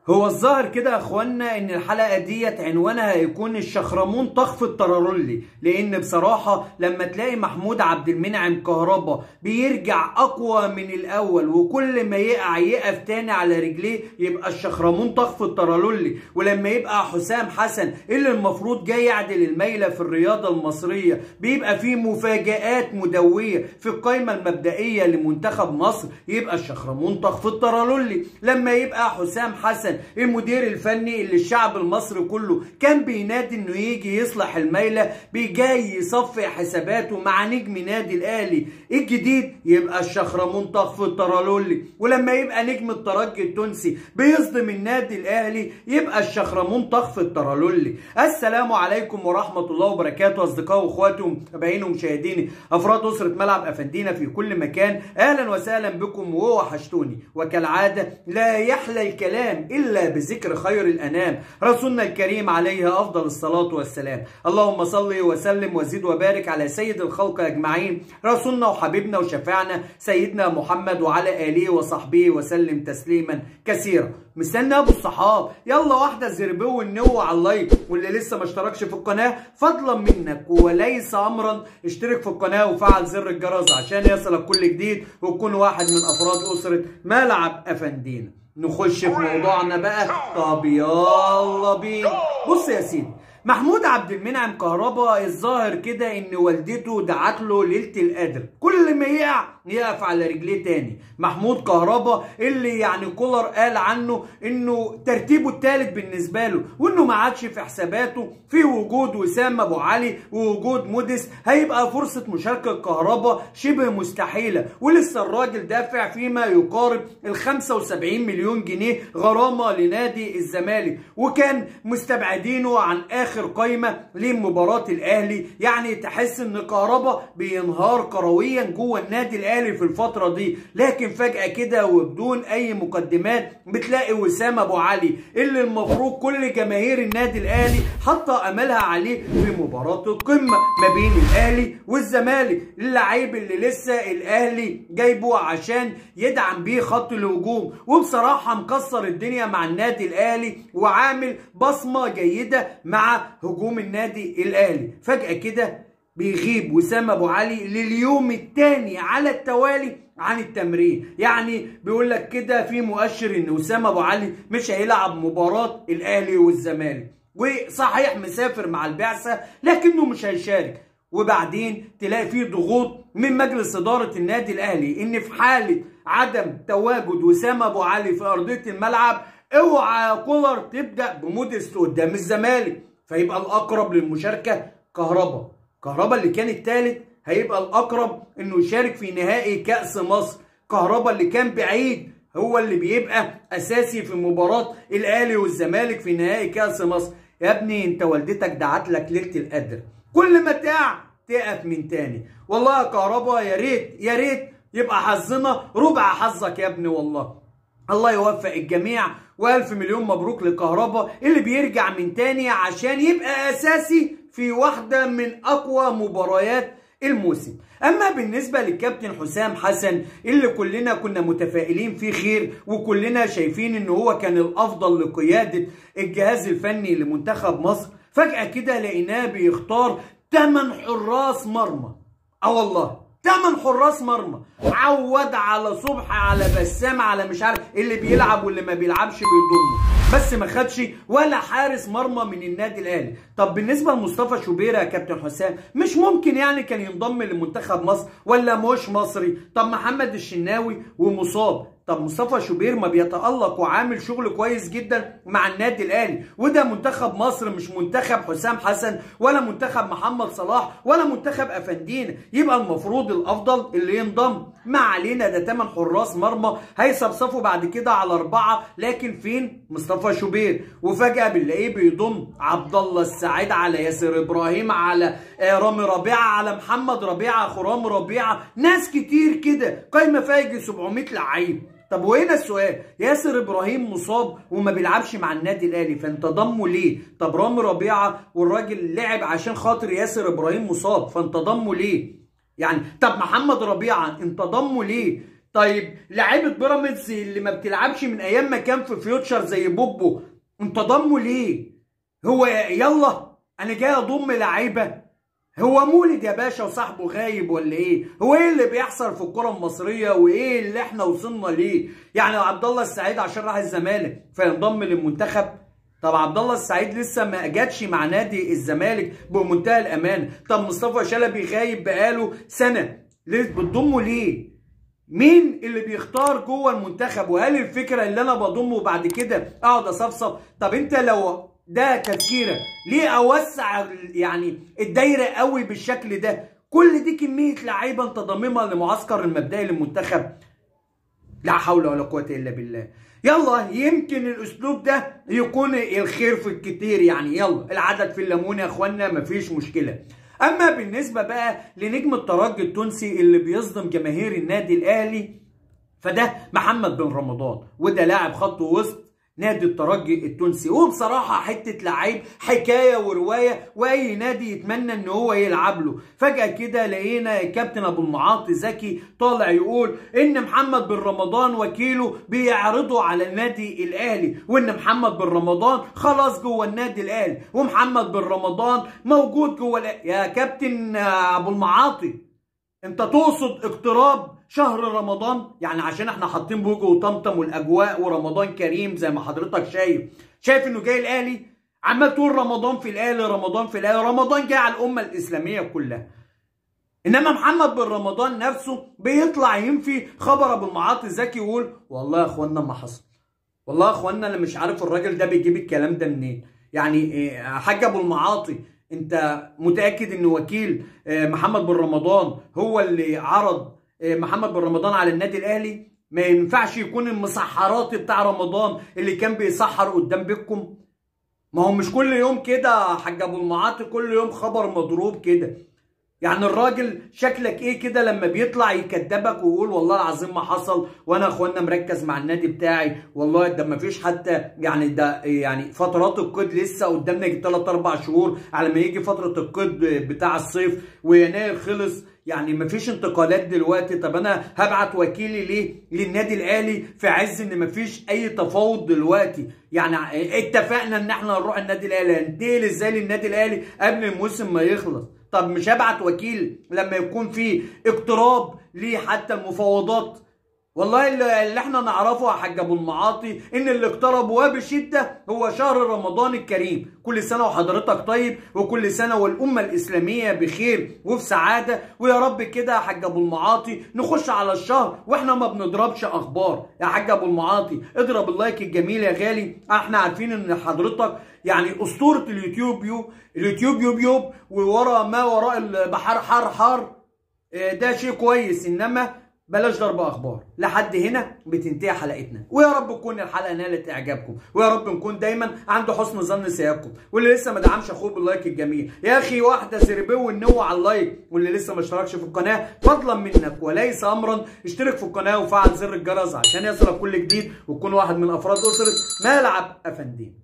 هو الظاهر كده يا اخوانا ان الحلقه ديت عنوانها هيكون الشخرمون طخف الترارلي لان بصراحه لما تلاقي محمود عبد المنعم كهربا بيرجع اقوى من الاول وكل ما يقع يقف تاني على رجليه يبقى الشخرمون طخف الترارلي ولما يبقى حسام حسن اللي المفروض جاي يعدل الميله في الرياضه المصريه بيبقى فيه مفاجآت مدويه في القائمه المبدئيه لمنتخب مصر يبقى الشخرمون طخف الترارلي لما يبقى حسام حسن المدير الفني اللي الشعب المصري كله كان بينادي انه يجي يصلح الميله بيجاي يصفي حساباته مع نجم نادي الاهلي الجديد يبقى الشخرمون طخف الترالولي ولما يبقى نجم الترجي التونسي بيصدم النادي الاهلي يبقى الشخرمون طخف الترالولي السلام عليكم ورحمه الله وبركاته اصدقائي واخواتي ومتابعيني ومشاهديني افراد اسره ملعب افندينا في كل مكان اهلا وسهلا بكم ووحشتوني وكالعاده لا يحلى الكلام الا بذكر خير الانام رسولنا الكريم عليه افضل الصلاه والسلام اللهم صل وسلم وزد وبارك على سيد الخلق اجمعين رسولنا وحبيبنا وشفيعنا سيدنا محمد وعلى اله وصحبه وسلم تسليما كثيرا مستني ابو الصحاب يلا واحده زربو والنو على اللايك واللي لسه ما اشتركش في القناه فضلا منك وليس امرا اشترك في القناه وفعل زر الجرس عشان يصلك كل جديد وتكون واحد من افراد اسره ملعب افندينا نخش في موضوعنا بقى طب يلا بينا بص يا سيدي محمود عبد المنعم كهربا الظاهر كده ان والدته دعت له ليله القدر كل ما يقع يقف على رجليه تاني محمود كهربا اللي يعني كولر قال عنه انه ترتيبه الثالث بالنسبه له وانه ما عادش في حساباته في وجود وسام ابو علي ووجود موديس هيبقى فرصه مشاركه كهربا شبه مستحيله ولسه الراجل دافع فيما يقارب ال 75 مليون جنيه غرامه لنادي الزمالك وكان مستبعدينه عن اخر قايمه لمباراه الاهلي يعني تحس ان كهربا بينهار كرويا جوه النادي الاهلي في الفتره دي لكن فجاه كده وبدون اي مقدمات بتلاقي وسام ابو علي اللي المفروض كل جماهير النادي الاهلي حاطه املها عليه في مباراه القمه ما بين الاهلي والزمالك اللعيب اللي لسه الاهلي جايبه عشان يدعم بيه خط الهجوم وبصراحه مكسر الدنيا مع النادي الاهلي وعامل بصمه جيده مع هجوم النادي الاهلي فجاه كده بيغيب وسام ابو علي لليوم الثاني على التوالي عن التمرين يعني بيقول لك كده في مؤشر ان وسام ابو علي مش هيلعب مباراه الاهلي والزمالك وصحيح مسافر مع البعثه لكنه مش هيشارك وبعدين تلاقي فيه ضغوط من مجلس اداره النادي الاهلي ان في حاله عدم تواجد وسام ابو علي في ارضيه الملعب اوعى يا كولر تبدا بموديست قدام الزمالك فيبقى الاقرب للمشاركه كهربا كهربا اللي كان الثالث هيبقى الاقرب انه يشارك في نهائي كاس مصر كهربا اللي كان بعيد هو اللي بيبقى اساسي في مباراه الاهلي والزمالك في نهائي كاس مصر يا ابني انت والدتك دعت لك ليله القدر كل ما تقع تقف من تاني والله يا كهربا يا ريت يا ريت يبقى حظنا ربع حظك يا ابني والله الله يوفق الجميع والف مليون مبروك لكهربا اللي بيرجع من تاني عشان يبقى اساسي في واحده من اقوى مباريات الموسم اما بالنسبه للكابتن حسام حسن اللي كلنا كنا متفائلين فيه خير وكلنا شايفين ان هو كان الافضل لقياده الجهاز الفني لمنتخب مصر فجاه كده لقيناه بيختار 8 حراس مرمى اه والله 8 حراس مرمى عود على صبح على بسام على مش عارف اللي بيلعب واللي ما بيلعبش بيضمه بس ما خدش ولا حارس مرمى من النادي الاهلي طب بالنسبه لمصطفى شوبير يا كابتن حسام مش ممكن يعني كان ينضم لمنتخب مصر ولا مش مصري طب محمد الشناوي ومصاب طب مصطفى شوبير ما بيتألق وعامل شغل كويس جدا مع النادي الاهلي وده منتخب مصر مش منتخب حسام حسن ولا منتخب محمد صلاح ولا منتخب افندينا يبقى المفروض الافضل اللي ينضم ما علينا ده 8 حراس مرمى هيصفصفوا بعد كده على اربعه لكن فين مصطفى شوبير وفجاه بنلاقيه بيضم عبد الله السعيد على ياسر ابراهيم على رامي ربيعه على محمد ربيعه اخو رامي ربيعه ناس كتير كده قايمه فيها يجي 700 لعيب طب وهنا السؤال ياسر ابراهيم مصاب وما بيلعبش مع النادي الاهلي فانت ضمه ليه طب رامي ربيعه والراجل لعب عشان خاطر ياسر ابراهيم مصاب فانت ضمه ليه يعني طب محمد ربيعه انت ضمه ليه طيب لعيبه بيراميدز اللي ما بتلعبش من ايام ما كان في فيوتشر زي بوبو انت ضمه ليه هو يلا انا جاي اضم لعيبه هو مولد يا باشا وصاحبه غايب ولا ايه؟ هو ايه اللي بيحصل في الكرة المصرية وايه اللي احنا وصلنا ليه؟ يعني عبد الله السعيد عشان راح الزمالك فينضم للمنتخب طب عبد الله السعيد لسه ما جاتش مع نادي الزمالك بمنتهى الامانه، طب مصطفى شلبي غايب بقاله سنه، ليه بتضمه ليه؟ مين اللي بيختار جوه المنتخب وهل الفكره اللي انا بضمه بعد كده اقعد اصفصف؟ طب انت لو ده تفكيرك ليه اوسع يعني الدايره قوي بالشكل ده كل دي كميه لعيبه انت ضاممها لمعسكر المبدئي للمنتخب لا حول ولا قوه الا بالله يلا يمكن الاسلوب ده يكون الخير في الكتير يعني يلا العدد في الليمون يا اخوانا مفيش مشكله اما بالنسبه بقى لنجم الترجي التونسي اللي بيصدم جماهير النادي الاهلي فده محمد بن رمضان وده لاعب خط وسط نادي الترجي التونسي وبصراحة حتة لعيب حكاية ورواية وأي نادي يتمنى إن هو يلعب له فجأة كده لقينا الكابتن أبو المعاطي زكي طالع يقول إن محمد بن رمضان وكيله بيعرضوا على النادي الأهلي وإن محمد بن رمضان خلاص جوه النادي الأهلي ومحمد بن رمضان موجود جوه الأهلي يا كابتن أبو المعاطي أنت تقصد اقتراب شهر رمضان يعني عشان احنا حاطين بوجه وطمطم والاجواء ورمضان كريم زي ما حضرتك شايف شايف انه جاي الاهلي عمال تقول رمضان في الاهلي رمضان في الاهلي رمضان جاي على الامه الاسلاميه كلها انما محمد بن رمضان نفسه بيطلع ينفي خبر ابو المعاطي زكي يقول والله يا اخوانا ما حصل والله يا اخوانا انا مش عارف الراجل ده بيجيب الكلام ده منين يعني حاج ابو المعاطي انت متاكد ان وكيل محمد بن رمضان هو اللي عرض محمد بن رمضان على النادي الاهلي ما ينفعش يكون المسحرات بتاع رمضان اللي كان بيسحر قدام بيتكم ما هو مش كل يوم كده حاج ابو المعاطي كل يوم خبر مضروب كده يعني الراجل شكلك ايه كده لما بيطلع يكدبك ويقول والله العظيم ما حصل وانا اخوانا مركز مع النادي بتاعي والله ده ما فيش حتى يعني ده يعني فترات القيد لسه قدامنا 3 4 شهور على ما يجي فتره القيد بتاع الصيف ويناير خلص يعني مفيش انتقالات دلوقتي طب انا هبعت وكيلي ليه للنادي الاهلي في عز ان مفيش اي تفاوض دلوقتي يعني اتفقنا ان احنا نروح النادي الاهلي هننتقل ازاي للنادي الاهلي قبل الموسم ما يخلص طب مش هبعت وكيل لما يكون في اقتراب ليه حتى المفاوضات والله اللي احنا نعرفه يا حاج ابو المعاطي ان اللي اقترب وبشده هو شهر رمضان الكريم كل سنه وحضرتك طيب وكل سنه والامه الاسلاميه بخير وفي سعاده ويا رب كده يا حاج ابو المعاطي نخش على الشهر واحنا ما بنضربش اخبار يا حاج ابو المعاطي اضرب اللايك الجميل يا غالي احنا عارفين ان حضرتك يعني اسطوره اليوتيوب يو اليوتيوب يوب يوب وورا ما وراء البحر حار حار ده شيء كويس انما بلاش ضرب اخبار لحد هنا بتنتهي حلقتنا ويا رب تكون الحلقه نالت اعجابكم ويا رب نكون دايما عند حسن ظن سيادكم واللي لسه ما دعمش اخوه باللايك الجميل يا اخي واحده سربو النو على اللايك واللي لسه ما اشتركش في القناه فضلا منك وليس امرا اشترك في القناه وفعل زر الجرس عشان يصلك كل جديد وتكون واحد من افراد اسره ملعب افندين